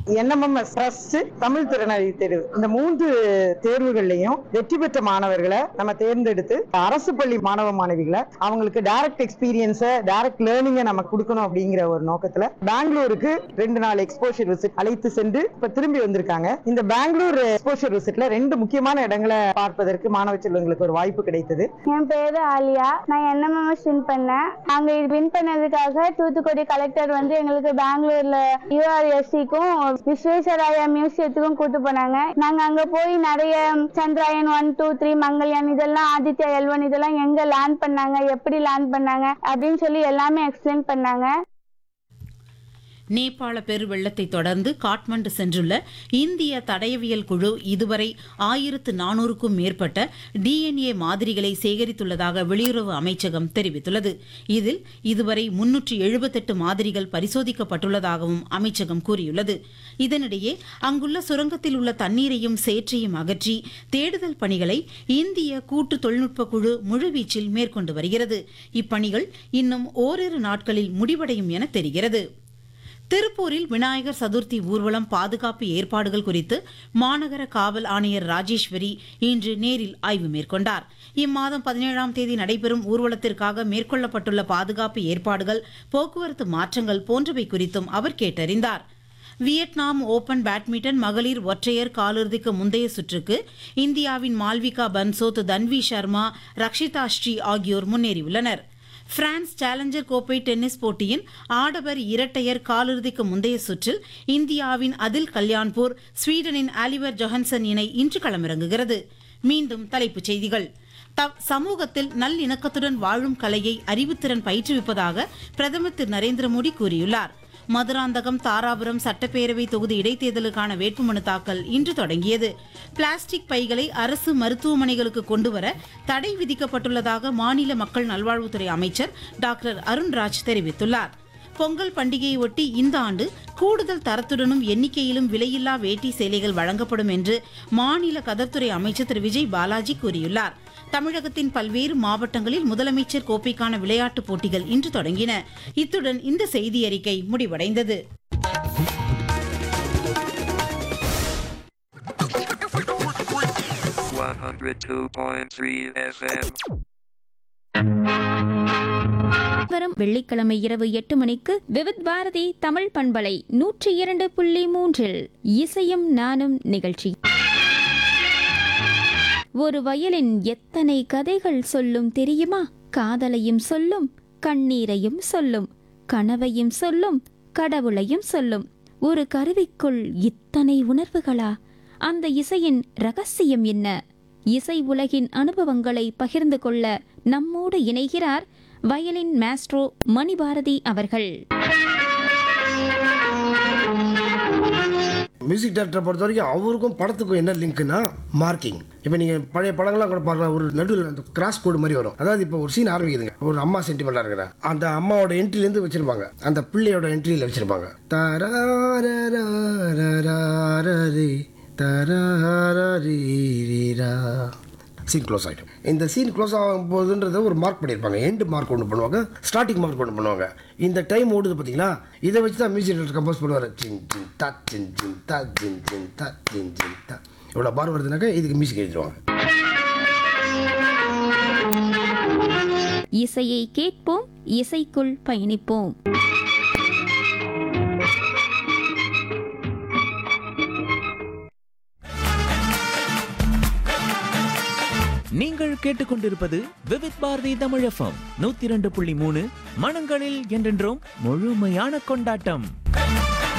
NMMS trust Tamil திறனறி தேர்வு இந்த மூன்று தேர்வுகள்லையும் வெற்றி பெற்ற மாணவர்களை நம்ம தேர்ந்தெடுத்து அரசு பள்ளி மாணவ மாணவிகளை அவங்களுக்கு டைரக்ட் எக்ஸ்பீரியன்ஸை டைரக்ட் லேர்னிங்கை நம்ம கொடுக்கணும் அப்படிங்கிற ஒரு நோக்கத்துல பெங்களூருக்கு ரெண்டு நாள் எக்ஸ்போஷர் விசிட் அழைத்து சென்று இப்ப திரும்பி வந்திருக்காங்க இந்த பெங்களூர் எக்ஸ்போஷர் விசிட்ல ரெண்டு முக்கியமான இடங்களை பார்ப்பதற்கு மாணவ செல்வங்களுக்கு ஒரு வாய்ப்பு கிடைத்தது என் பேரு ஆலியா நான் என்எம்எம்எஸ் வின் பண்ணேன் அங்க இது வின் பண்ணதுக்காக தூத்துக்குடி கலெக்டர் வந்து எங்களுக்கு பெங்களூர்ல யூஆர்எஸ்சிக்கும் விஸ்வேஸ்வராயா மியூசியத்துக்கும் கூட்டு போனாங்க நாங்க அங்க போய் நிறைய Chandrayaan one two three Mangalyaan இதெல்லாம் ஆதித்யா எல் ஒன் இதெல்லாம் எங்க லேண்ட் பண்ணாங்க எப்படி லேண்ட் பண்ணாங்க அப்படின்னு சொல்லி எல்லாமே எக்ஸ்பிளைன் பண்ணாங்க நேபாள பெருவெள்ளத்தை தொடர்ந்து காட்மண்டு சென்றுள்ள இந்திய தடயவியல் குழு இதுவரை ஆயிரத்து நானூறுக்கும் மேற்பட்ட டிஎன்ஏ மாதிரிகளை சேகரித்துள்ளதாக வெளியுறவு அமைச்சகம் தெரிவித்துள்ளது இதில் இதுவரை முன்னூற்று எழுபத்தெட்டு மாதிரிகள் பரிசோதிக்கப்பட்டுள்ளதாகவும் அமைச்சகம் கூறியுள்ளது இதனிடையே அங்குள்ள சுரங்கத்தில் உள்ள தண்ணீரையும் சேற்றையும் அகற்றி தேடுதல் பணிகளை இந்திய கூட்டு தொழில்நுட்ப குழு முழுவீச்சில் மேற்கொண்டு வருகிறது இப்பணிகள் இன்னும் ஓரிரு நாட்களில் முடிவடையும் என தெரிகிறது திருப்பூரில் விநாயகர் சதுர்த்தி ஊர்வலம் பாதுகாப்பு ஏற்பாடுகள் குறித்து மாநகர காவல் ஆணையர் ராஜேஸ்வரி இன்று நேரில் ஆய்வு மேற்கொண்டார் இம்மாதம் பதினேழாம் தேதி நடைபெறும் ஊர்வலத்திற்காக மேற்கொள்ளப்பட்டுள்ள பாதுகாப்பு ஏற்பாடுகள் போக்குவரத்து மாற்றங்கள் போன்றவை குறித்தும் அவர் கேட்டறிந்தார் வியட்நாம் ஓபன் பேட்மிண்டன் மகளிர் ஒற்றையர் காலிறுதிக்கு முந்தைய சுற்றுக்கு இந்தியாவின் மால்விகா பன்சோத் தன்வி சர்மா ரக்ஷிதா ஸ்ரீ ஆகியோர் முன்னேறியுள்ளனர் பிரான்ஸ் சேலஞ்சர் கோப்பை டென்னிஸ் போட்டியின் ஆடவர் இரட்டையர் காலிறுதிக்கு முந்தைய சுற்றில் இந்தியாவின் அதில் கல்யாண்பூர் ஸ்வீடனின் ஆலிவர் ஜொஹன்சன் இணை இன்று களமிறங்குகிறது மீண்டும் தலைப்புச் செய்திகள் த- சமூகத்தில் நல்லிணக்கத்துடன் வாழும் கலையை அறிவுத்திறன் பயிற்றுவிப்பதாக பிரதமர் திரு நரேந்திர மோடி கூறியுள்ளார் மதுராந்தகம் தாராபுரம் சட்டப்பேரவை தொகுதி இடைத்தேர்தலுக்கான வேட்புமனு தாக்கல் இன்று தொடங்கியது பிளாஸ்டிக் பைகளை அரசு மருத்துவமனைகளுக்கு கொண்டுவர தடை விதிக்கப்பட்டுள்ளதாக மாநில மக்கள் நல்வாழ்வுத்துறை அமைச்சர் டாக்டர் அருண்ராஜ் தெரிவித்துள்ளார் பொங்கல் பண்டிகையை ஒட்டி இந்த ஆண்டு கூடுதல் தரத்துடனும் எண்ணிக்கையிலும் விலையில்லா வேட்டி சேலைகள் வழங்கப்படும் என்று மாநில கதர்த்துறை அமைச்சர் திரு விஜய் பாலாஜி கூறியுள்ளார் தமிழகத்தின் பல்வேறு மாவட்டங்களில் முதலமைச்சர் கோப்பைக்கான விளையாட்டுப் போட்டிகள் இன்று தொடங்கின இத்துடன் இந்த செய்தி அறிக்கை முடிவடைந்தது One hundred two point three FM. வரும் வெள்ளிக்கிழமை இரவு எட்டு மணிக்கு விவித் பாரதி தமிழ் பண்பலை நூற்றி இரண்டு புள்ளி மூன்றில் இசையும் நானும் நிகழ்ச்சி ஒரு வயலின் எத்தனை கதைகள் சொல்லும் தெரியுமா காதலையும் சொல்லும் கண்ணீரையும் சொல்லும் கனவையும் சொல்லும் கடவுளையும் சொல்லும் ஒரு கருவிக்குள் இத்தனை உணர்வுகளா அந்த இசையின் ரகசியம் என்ன இசை உலகின் அனுபவங்களை பகிர்ந்து கொள்ள நம்மோடு இணைகிறார் வயலின் மாஸ்ட்ரோ மணிபாரதி அவர்கள் மியூசிக் டேரக்டரை பொறுத்த வரைக்கும் அவருக்கும் படத்துக்கும் என்ன லிங்க்னா மார்க்கிங் இப்போ நீங்கள் பழைய படங்கள்லாம் கூட பார்க்கலாம் ஒரு நடுவில் அந்த கிராஸ் கோடு மாதிரி வரும் அதாவது இப்போ ஒரு சீன் ஆரம்பிக்குதுங்க ஒரு அம்மா சென்டிமெண்ட்டாக இருக்கிற அந்த அம்மாவோட என்ட்ரிலேருந்து வச்சிருப்பாங்க அந்த பிள்ளையோட என்ட்ரியில் வச்சிருப்பாங்க தராரராரராரரி, தராரரீரீரா. சீன் க்ளோஸ் ஆகிடும் இந்த சீன் க்ளோஸ் ஆகும் போதுன்றத ஒரு மார்க் பண்ணியிருப்பாங்க எண்டு மார்க் ஒன்று பண்ணுவாங்க ஸ்டார்டிங் மார்க் ஒன்று பண்ணுவாங்க இந்த டைம் ஓடுது பார்த்தீங்களா இதை வச்சு தான் மியூசிக் டைரக்டர் கம்போஸ் பண்ணுவார் சின் சின் தா சின் சின் தா சின் சின் தா சின் சின் தா இவ்வளோ பார் வருதுனாக்கா இதுக்கு மியூசிக் எழுதிடுவாங்க இசையை கேட்போம் இசைக்குள் பயணிப்போம் நீங்கள் கேட்டுக்கொண்டிருப்பது விவித் பாரதி தமிழ் எஃப்எம் நூத்தி இரண்டு புள்ளி மூணு மனங்களில் என்றென்றும் முழுமையான கொண்டாட்டம்